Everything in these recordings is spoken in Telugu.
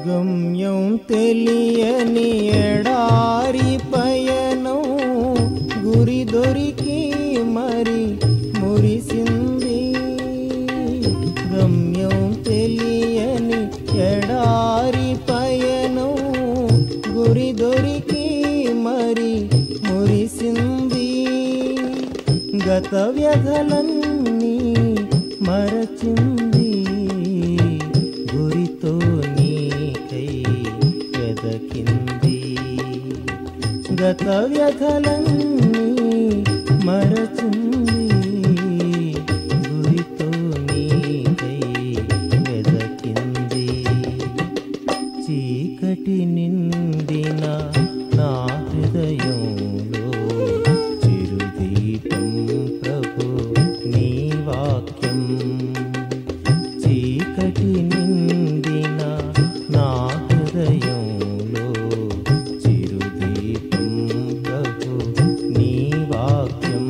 గమ్యం తెలియని ఎడారి పయనం గురి దొరికి మరి మురిసింది గమ్యం తెలియని ఎడారి పయనం గురి దొరికి మరి మురిసింది గత వ్యధలన్నీ మరచింది గురితో నీకై వెదకింది గత వ్యధలన్నీ మరచింది గురితో నీకై వెదకింది చీకటి నిండిన నా హృదయంలో చిరుదీపం ప్రభు నీ వాక్యం చీకటి నిండిన నా హృదయంలో చిరుదీపం ప్రభు నీ వాక్యం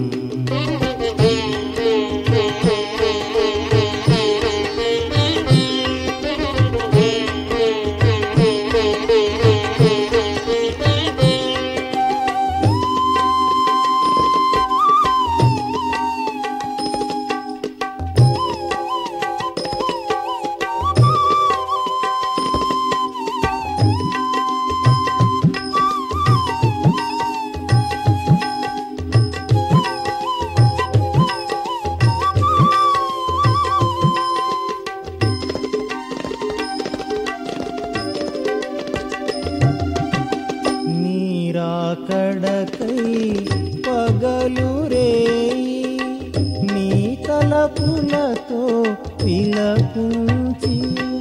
నీరాకడకై పగలు రేయి నీ తలపులతో విలపించి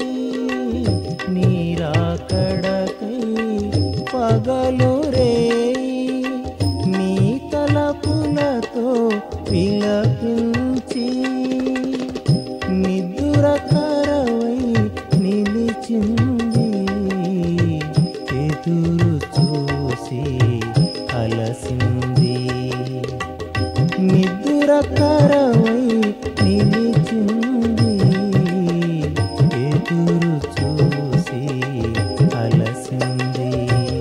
నీరాకడకై పగలు రేయి నీ తలపులతో విలపించి నిద్దురకరవై నిలిచింది ఎదురు చూసి అలసింది నిద్దురకరవై నిలిచింది ఎదురు చూసి అలసింది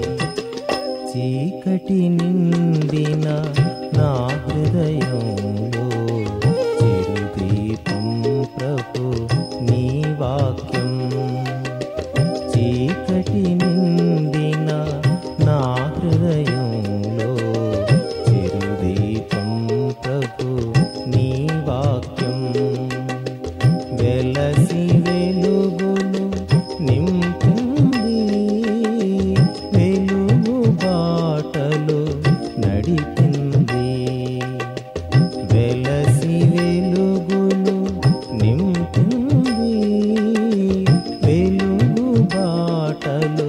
చీకటి నిండిన నా హృదయంలో చిరుదీపం ప్రభు నీ వాక్యం చీకటి నిండిన నా హృదయంలో చిరుదీపం ప్రభు నీ వాక్యం వెలసి వెలుగులు నింపింది వెలుగు బాటలు నడిపింది వెలసి వెలుగులు నింపింది వెలుగు బాటలు